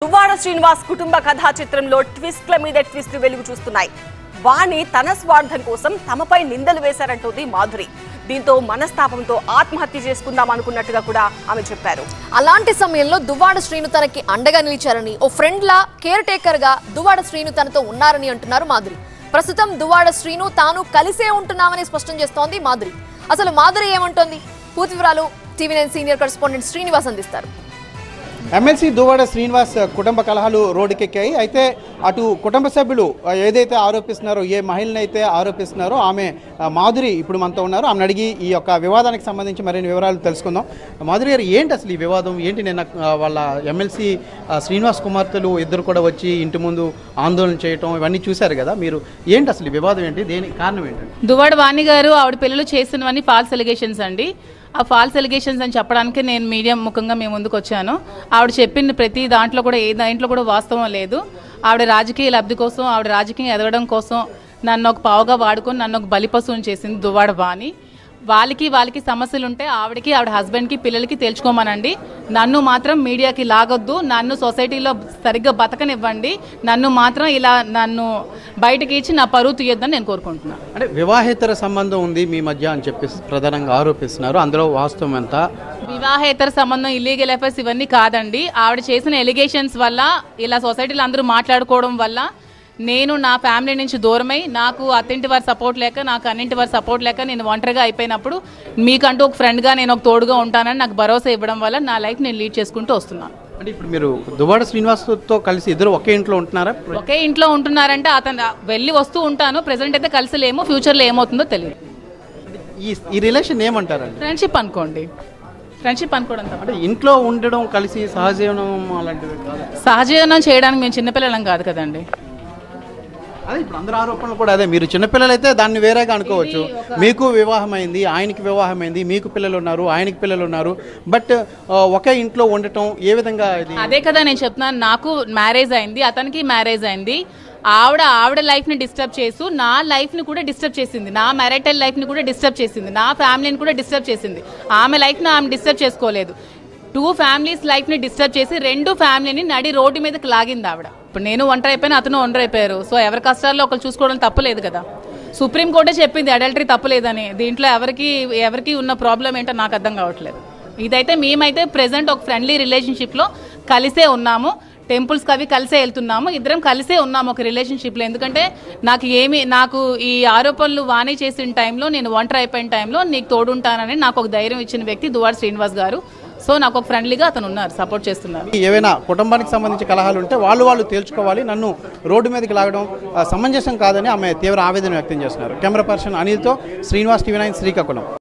దువ్వాడ శ్రీనివాస్ కుటుంబ కథా చిత్రంలో ట్విస్ట్ల మీద ట్విస్ట్లు వెలుగు చూస్తున్నాయి వాణి తన స్వార్థం కోసం తమపై నిందలు వేశారంటోంది మాధురి దీంతో మనస్తాపంతో ఆత్మహత్య చేసుకుందాం అనుకున్నట్టుగా కూడా ఆమె చెప్పారు అలాంటి సమయంలో దువ్వాడ శ్రీను తనకి అండగా నిలిచారని ఓ ఫ్రెండ్ లా కేర్ టేకర్ గా దువ్వాడ శ్రీను తనతో ఉన్నారని అంటున్నారు మాధురి ప్రస్తుతం దువ్వాడ శ్రీను తాను కలిసే ఉంటున్నామని స్పష్టం చేస్తోంది మాధురి అసలు మాధురి ఏమంటోంది పూర్తి వివరాలు TV nine senior correspondent Srinivas అందిస్తారు ఎమ్మెల్సీ దువ్వాడ శ్రీనివాస్ కుటుంబ కలహాలు రోడ్డుకెక్కాయి అయితే అటు కుటుంబ సభ్యులు ఆ, ఏదైతే ఆరోపిస్తున్నారో ఏ మహిళని అయితే ఆరోపిస్తున్నారో ఆమె ఆ, మాధురి ఇప్పుడు మనతో ఉన్నారు ఆమెను అడిగి ఈ యొక్క వివాదానికి సంబంధించి మరిన్ని వివరాలు తెలుసుకుందాం మాధురి గారు ఏంటి అసలు ఈ వివాదం ఏంటి నిన్న ఆ, వాళ్ళ ఎమ్మెల్సీ ఆ, శ్రీనివాస్ కుమార్తెలు ఇద్దరు కూడా వచ్చి ఇంటి ముందు ఆందోళన చేయటం ఇవన్నీ చూశారు కదా మీరు ఏంటి అసలు ఈ వివాదం ఏంటి దేని కారణం ఏంటండి దువ్వాడ వాణి గారు ఆవిడ పిల్లలు చేసినవన్నీ ఫాల్స్ ఎలిగేషన్స్ అండి ఆ ఫాల్స్ ఎలిగేషన్స్ అని చెప్పడానికి నేను మీడియా ముఖంగా మేము ముందుకు వచ్చాను ఆవిడ చెప్పిన ప్రతి దాంట్లో కూడా ఏ దాంట్లో కూడా వాస్తవం లేదు ఆవిడ రాజకీయ లబ్ధి కోసం ఆవిడ రాజకీయం ఎదగడం కోసం నన్ను ఒక పావుగా వాడుకొని నన్ను ఒక బలిపశువుని చేసింది దువ్వాడ వాణి వాళ్ళకి వాళ్ళకి సమస్యలు ఉంటే ఆవిడకి ఆవిడ హస్బెండ్కి పిల్లలకి తేల్చుకోమనండి నన్ను మాత్రం మీడియాకి లాగొద్దు నన్ను సొసైటీలో సరిగ్గా బతకనివ్వండి నన్ను మాత్రం ఇలా నన్ను బయటకి ఇచ్చి నా పరువు తీయొద్దని నేను కోరుకుంటున్నాను అంటే వివాహేతర సంబంధం ఉంది మీ మధ్య అని చెప్పేసి ప్రధానంగా ఆరోపిస్తున్నారు అందులో వాస్తవం ఎంత వివాహేతర సంబంధం ఇల్లీగల్ ఎఫైర్స్ ఇవన్నీ కాదండి ఆవిడ చేసిన ఎలిగేషన్స్ వల్ల ఇలా సొసైటీలో అందరూ మాట్లాడుకోవడం వల్ల నేను నా ఫ్యామిలీ నుంచి దూరమై నాకు అత్తింటి వారి సపోర్ట్ లేక నాకు అన్నింటి వారి సపోర్ట్ లేక నేను ఒంటరిగా అయిపోయినప్పుడు మీకంటూ ఒక ఫ్రెండ్గా నేను ఒక తోడుగా ఉంటానని నాకు భరోసా ఇవ్వడం వల్ల నా లైఫ్ నేను లీడ్ చేసుకుంటూ వస్తున్నాను అంటే ఇప్పుడు మీరు దువ్వాడ శ్రీనివాస్తో కలిసి ఇద్దరు ఒకే ఇంట్లో ఉంటున్నారా ఒకే ఇంట్లో ఉంటున్నారంటే అతను వెళ్ళి వస్తూ ఉంటాను ప్రెసెంట్ అయితే కలిసి లేమో ఫ్యూచర్లో ఏమవుతుందో తెలియదు ఈ ఈ రిలేషన్ ఏమంటారండి ఫ్రెండ్షిప్ అనుకోండి ఫ్రెండ్షిప్ అనుకోవడం తప్ప అంటే ఇంట్లో ఉండడం కలిసి సహజీవనం అలాంటివి కాదు సహజీవనం చేయడానికి మేము చిన్నపిల్లలం కాదు కదండి అదే ఇప్పుడు అందరు ఆరోపణలు కూడా అదే మీరు చిన్నపిల్లలైతే దాన్ని వేరేగా అనుకోవచ్చు మీకు వివాహమైంది ఆయనకి వివాహమైంది మీకు పిల్లలు ఉన్నారు ఆయనకి పిల్లలు ఉన్నారు బట్ ఆ, ఒకే ఇంట్లో ఉండటం ఏ విధంగా ఇది అదే కదా నేను చెప్తున్నాను నాకు మ్యారేజ్ అయింది అతనికి మ్యారేజ్ అయింది ఆవిడ ఆవిడ లైఫ్ని డిస్టర్బ్ చేస్తూ నా లైఫ్ని కూడా డిస్టర్బ్ చేసింది నా మ్యారిటల్ లైఫ్ని కూడా డిస్టర్బ్ చేసింది నా ఫ్యామిలీని కూడా డిస్టర్బ్ చేసింది ఆమె లైఫ్ని ఆమె డిస్టర్బ్ చేసుకోలేదు టూ ఫ్యామిలీస్ లైఫ్ని డిస్టర్బ్ చేసి రెండు ఫ్యామిలీని నడి రోడ్డు మీదకి లాగింది ఆవిడ ఇప్పుడు నేను ఒంటరి అయిపోయినా అతను ఒంటరి అయిపోయారు సో ఎవరి కష్టాల్లో ఒకరు చూసుకోవడం తప్పలేదు కదా సుప్రీం కోర్టే చెప్పింది అడల్టరీ తప్పలేదని దీంట్లో ఎవరికి ఎవరికి ఉన్న ప్రాబ్లం ఏంటో నాకు అర్థం కావట్లేదు ఇదైతే మేమైతే ప్రెసెంట్ ఒక ఫ్రెండ్లీ రిలేషన్షిప్లో కలిసే ఉన్నాము టెంపుల్స్కి అవి కలిసే వెళ్తున్నాము ఇద్దరం కలిసే ఉన్నాము ఒక రిలేషన్షిప్లో ఎందుకంటే నాకు ఏమి నాకు ఈ ఆరోపణలు వాణి చేసిన టైంలో నేను ఒంటరి అయిపోయిన టైంలో నీకు తోడుంటానని నాకు ఒక ధైర్యం ఇచ్చిన వ్యక్తి దువార్ శ్రీనివాస్ గారు సో నాకు ఒక ఫ్రెండ్లీగా అతను ఉన్నారు సపోర్ట్ చేస్తున్నారు ఏవైనా కుటుంబానికి సంబంధించి కలహాలు ఉంటే వాళ్ళు వాళ్ళు తేల్చుకోవాలి నన్ను రోడ్డు మీదకి లాగడం ఆ, సమంజసం కాదని ఆమె తీవ్ర ఆవేదన వ్యక్తం చేస్తున్నారు కెమెరా పర్సన్ అనిల్తో శ్రీనివాస్ టీవీ నైన్ శ్రీకాకుళం